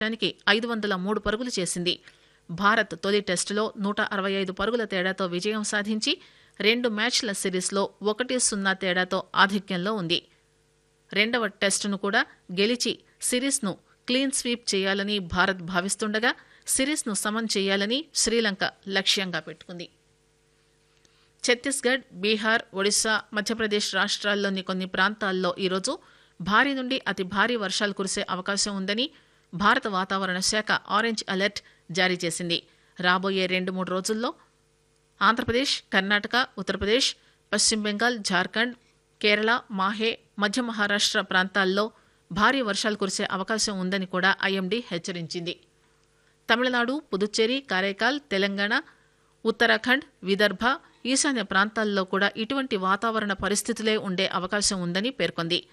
నిమిషానికి ఐదు వందల మూడు పరుగులు చేసింది భారత్ తొలి టెస్టులో నూట అరవై ఐదు పరుగుల తేడాతో విజయం సాధించి రెండు మ్యాచ్ల సిరీస్లో ఒకటి సున్నా తేడాతో ఆధిక్యంలో ఉంది రెండవ టెస్టును కూడా గెలిచి సిరీస్ను క్లీన్ స్వీప్ చేయాలని భారత్ భావిస్తుండగా సిరీస్ను సమన్ చేయాలని శ్రీలంక లక్ష్యంగా పెట్టుకుంది ఛత్తీస్గఢ్ బీహార్ ఒడిశా మధ్యప్రదేశ్ రాష్ట్రాల్లోని కొన్ని ప్రాంతాల్లో ఈరోజు భారీ నుండి అతి భారీ వర్షాలు కురిసే అవకాశం ఉందని భారత వాతావరణ శాఖ ఆరెంజ్ అలర్ట్ జారీ చేసింది రాబోయే రెండు మూడు రోజుల్లో ఆంధ్రప్రదేశ్ కర్ణాటక ఉత్తరప్రదేశ్ పశ్చిమ బెంగాల్ జార్ఖండ్ కేరళ మాహే మధ్య మహారాష్ట్ర ప్రాంతాల్లో భారీ వర్షాలు కురిసే అవకాశం ఉందని కూడా ఐఎండీ హెచ్చరించింది తమిళనాడు పుదుచ్చేరి కారైకాల్ తెలంగాణ ఉత్తరాఖండ్ విదర్భ ఈశాన్య ప్రాంతాల్లో కూడా ఇటువంటి వాతావరణ పరిస్థితులే ఉండే అవకాశం ఉందని పేర్కొంది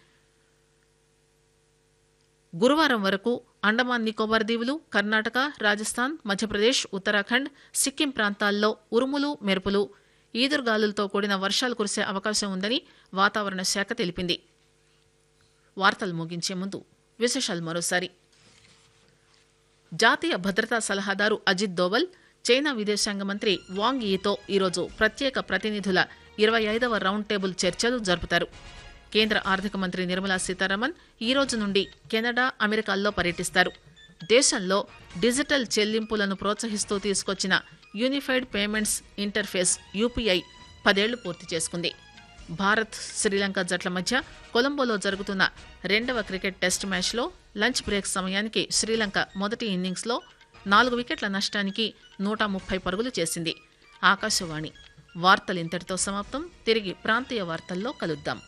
గురువారం వరకు అండమాన్ నికోబార్ దీవులు కర్ణాటక రాజస్థాన్ మధ్యప్రదేశ్ ఉత్తరాఖండ్ సిక్కిం ప్రాంతాల్లో ఉరుములు మెరుపులు ఈదురుగాలులతో కూడిన వర్షాలు కురిసే అవకాశం ఉందని వాతావరణ శాఖ తెలిపింది వార్తలు ముగించే ముందు విశేషాలు మరోసారి జాతీయ భద్రతా సలహాదారు అజిత్ దోవల్ చైనా విదేశాంగ మంత్రి వాంగ్ యీతో ఈరోజు ప్రత్యేక ప్రతినిధుల ఇరవై ఐదవ రౌండ్ టేబుల్ చర్చలు జరుపుతారు కేంద్ర ఆర్థిక మంత్రి నిర్మలా సీతారామన్ ఈ రోజు నుండి కెనడా అమెరికాల్లో పర్యటిస్తారు దేశంలో డిజిటల్ చెల్లింపులను ప్రోత్సహిస్తూ తీసుకొచ్చిన యూనిఫైడ్ పేమెంట్స్ ఇంటర్ఫేస్ యూపీఐ పదేళ్లు పూర్తి చేసుకుంది భారత్ శ్రీలంక జట్ల మధ్య కొలంబోలో జరుగుతున్న రెండవ క్రికెట్ టెస్ట్ మ్యాచ్లో లంచ్ బ్రేక్ సమయానికి శ్రీలంక మొదటి ఇన్నింగ్స్లో నాలుగు వికెట్ల నష్టానికి నూట ముప్పై పరుగులు చేసింది ఆకాశవాణి వార్తలు ఇంతటితో సమాప్తం తిరిగి ప్రాంతీయ వార్తల్లో కలుద్దాం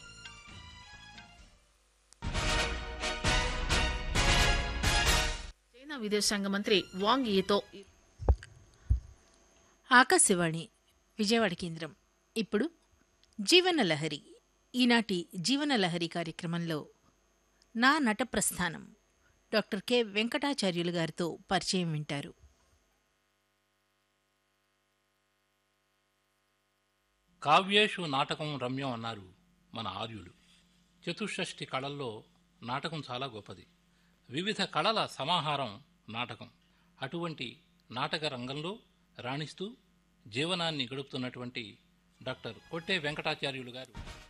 చైనా విదేశాంగ మంత్రి వాంగ్ యీతో ఆకాశవాణి విజయవాడ కేంద్రం ఇప్పుడు జీవనలహరి ఈనాటి జీవనలహరి కార్యక్రమంలో నా నట ప్రస్థానం డాక్టర్ కె వెంకటాచార్యులు గారితో పరిచయం వింటారు కావ్యేషు నాటకం రమ్యం అన్నారు మన ఆర్యులు చతుషష్ఠి కళల్లో నాటకం చాలా గొప్పది వివిధ కళల సమాహారం నాటకం అటువంటి నాటక రంగంలో రాణిస్తూ జీవనాన్ని గడుపుతున్నటువంటి డాక్టర్ కొట్టే వెంకటాచార్యులు గారు